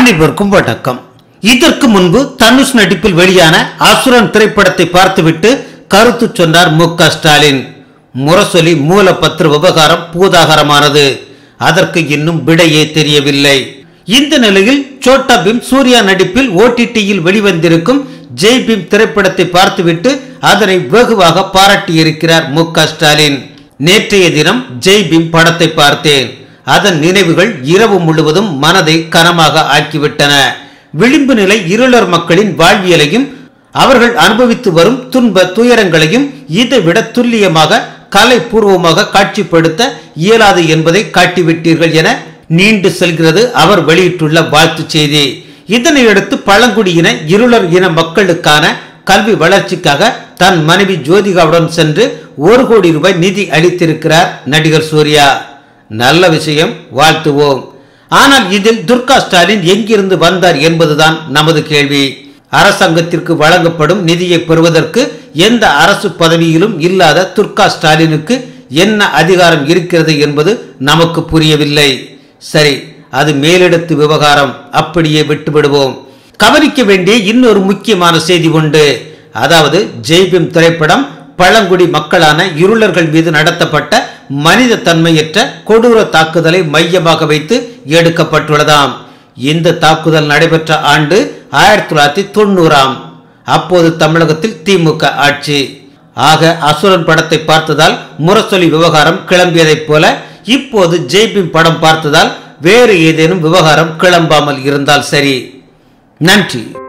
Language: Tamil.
அனைவருக்கும் வணக்கம் இதற்கு முன்பு தனுஷ் நடிப்பில் வெளியான அசுரன் திரைப்படத்தை பார்த்துவிட்டு கருத்து சொன்னார் மு க ஸ்டாலின் முரசொலி மூலப்பத்திர விவகாரம் பூதாகரமானது அதற்கு இன்னும் விடையே தெரியவில்லை இந்த நிலையில் சோட்டா பீம் சூர்யா நடிப்பில் ஓடிடியில் வெளிவந்திருக்கும் ஜெய் பீம் திரைப்படத்தை பார்த்துவிட்டு அதனை வெகுவாக பாராட்டியிருக்கிறார் மு க ஸ்டாலின் நேற்றைய தினம் ஜெய் பீம் படத்தை பார்த்தேன் அதன் நினைவுகள் இரவு முழுவதும் மனதை கனமாக ஆக்கிவிட்டன விளிம்பு நிலை இருளர் மக்களின் வாழ்வியலையும் அவர்கள் அனுபவித்து வரும் துன்ப துயரங்களையும் இதைவிட துல்லியமாக கலைபூர்வமாக காட்சிப்படுத்த இயலாது என்பதை காட்டிவிட்டீர்கள் என நீண்டு செல்கிறது அவர் வெளியிட்டுள்ள வாழ்த்து செய்தி இதனையடுத்து பழங்குடியின இருளர் இன மக்களுக்கான கல்வி வளர்ச்சிக்காக தன் மனைவி ஜோதிகாவுடன் சென்று ஒரு கோடி ரூபாய் நிதி அளித்திருக்கிறார் நடிகர் சூர்யா நல்ல விஷயம் வாழ்த்துவோம் ஆனால் இதில் துர்கா ஸ்டாலின் எங்கிருந்து வந்தார் என்பதுதான் நமது கேள்வி அரசாங்கத்திற்கு வழங்கப்படும் நிதியை பெறுவதற்கு எந்த அரசு பதவியிலும் இல்லாத துர்கா ஸ்டாலினுக்கு என்ன அதிகாரம் இருக்கிறது என்பது நமக்கு புரியவில்லை சரி அது மேலிடத்து விவகாரம் அப்படியே விட்டுவிடுவோம் கவனிக்க வேண்டிய இன்னொரு முக்கியமான செய்தி உண்டு அதாவது ஜெய்பீம் திரைப்படம் பழங்குடி மக்களான இருளர்கள் மீது நடத்தப்பட்ட மனித தன்மையற்ற கொடூர தாக்குதலை மையமாக வைத்து எடுக்கப்பட்டுள்ளதாம் இந்த தாக்குதல் நடைபெற்ற ஆண்டு ஆயிரத்தி தொள்ளாயிரத்தி தொண்ணூறாம் அப்போது தமிழகத்தில் திமுக ஆட்சி ஆக அசுரன் படத்தை பார்த்ததால் முரசொலி விவகாரம் கிளம்பியதைப் போல இப்போது ஜெய்பீம் படம் பார்த்ததால் வேறு ஏதேனும் விவகாரம் கிளம்பாமல் இருந்தால் சரி நன்றி